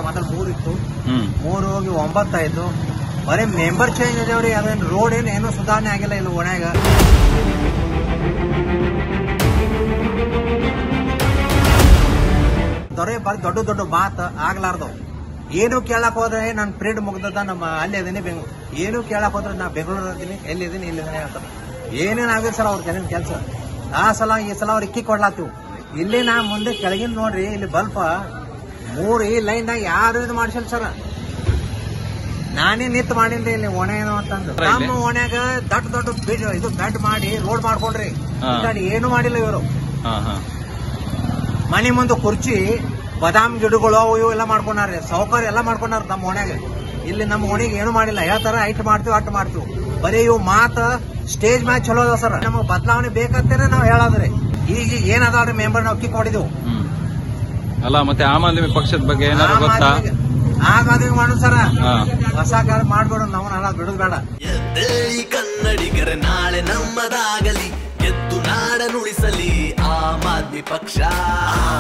ಮೊದಲು ಮೂರ್ ಇತ್ತು ಹ್ಮ್ ಮೂರು ಹೋಗಿ ಒಂಬತ್ತಾಯ್ತು ಬರೀ ಮೆಂಬರ್ ಚೇಂಜ್ ಇದಾವ್ರಿ ಅದೇನು ರೋಡ್ ಏನು ಏನೂ ಸುಧಾರಣೆ ಆಗಿಲ್ಲ ಇಲ್ಲಿ ಓಣ್ಯಾಗ ದೊರೆ ಬರೀ ದೊಡ್ಡ ದೊಡ್ಡ ಮಾತು ಆಗ್ಲಾರ್ದು ಏನು ಕೇಳಕ್ ಹೋದ್ರೆ ನನ್ನ ಪ್ರಿಂಟ್ ಮುಗ್ದದ ನಮ್ಮ ಅಲ್ಲಿ ಅದೀನಿ ಬೆಂಗ್ ಏನು ಕೇಳಕ್ ಹೋದ್ರೆ ನಾ ಬೆಂಗಳೂರು ಅದೀನಿ ಎಲ್ಲಿದ್ದೀನಿ ಇಲ್ಲಿದ್ದೀನಿ ಅಂತಾರೆ ಏನೇನ್ ಆಗಿದೆ ಸರ್ ಅವ್ರ ಜನ ಕೆಲಸ ಆ ಸಲ ಈ ಸಲ ಅವ್ರು ಇಕ್ಕಿ ಕೊಡ್ಲಾತೀವಿ ಇಲ್ಲಿ ನಾ ಮುಂದೆ ಕೆಳಗಿನ ನೋಡ್ರಿ ಇಲ್ಲಿ ಬಲ್ಪ್ ಮೂರು ಈ ಲೈನ್ದಾಗ ಯಾರು ಇದು ಮಾಡ್ಸಿಲ್ಲ ಸರ್ ನಾನೇ ನಿಂತ್ ಮಾಡೀನ್ರಿ ಇಲ್ಲಿ ಒಣೆ ಏನು ಅಂತಂದು ಸರ್, ಇಲ್ಲಿ? ನಮ್ಮ ಒಣ್ಯಾಗ ದೊಡ್ಡ ದೊಡ್ಡ ಬೀಜ ಇದು ಬೆಡ್ ಮಾಡಿ ರೋಡ್ ಮಾಡ್ಕೊಂಡ್ರಿ ಹಾ. ಈ ಕಡೆ ಏನು ಮಾಡಿಲ್ಲ ಇವರು ಹಾ ಹಾ ಮನೆ ಮುಂದೆ ಕುರ್ಚಿ ಬದಾಮ್ ಗಿಡಗಳು ಅವು ಇವು ಎಲ್ಲ ಮಾಡ್ಕೊಂಡಾರ್ರಿ ಸೌಕರ್ಯ ಎಲ್ಲ ಮಾಡ್ಕೊಂಡಾರ ನಮ್ಮ ಓಣ್ಯಾಗ ಇಲ್ಲಿ ನಮ್ಮ ಓಣಿಗೆ ಏನು ಮಾಡಿಲ್ಲ ಹೇಳ್ತಾರ ಐಟ್ ಮಾಡ್ತೀವಿ ಅಟ್ ಮಾಡ್ತೀವಿ ಬರೀ ಇವು ಮಾತ ಸ್ಟೇಜ್ ಮ್ಯಾಚ್ ಚಲೋ ಅದ ಸರ್ ನಮಗೆ ಬದಲಾವಣೆ ಬೇಕಂತೇನೆ ನಾವು ಹೇಳೋದ್ರಿ ಈಗ ಏನ್ ಅದಾವ್ರಿ ಮೆಂಬರ್ ನಾವು ಕಿಕ್ ಹೊಡಿದೆವು ಹ್ಮ್ ಅಲ್ಲ ಮತ್ತೆ ಆಮ್ ಆದ್ಮಿ ಪಕ್ಷದ ಬಗ್ಗೆ ಏನಾದ್ರು ಗೊತ್ತಾ ಆ ಮಾದಿಗೆ ಮಾಡು ಸರ ಹಾ ಹೊಸ ಕಾಲ ಮಾಡ್ಬೇಡ ನಾವು ನಾಳ ಬಿಡುದು ಬೇಡ ಎದ್ದೇಳಿ ಕನ್ನಡಿಗರ ನಾಳೆ ನಮ್ಮದಾಗಲಿ ಎದ್ದು ನಾಡನುಳಿಸಲಿ ಆಮ್ ಆದ್ಮಿ ಪಕ್ಷ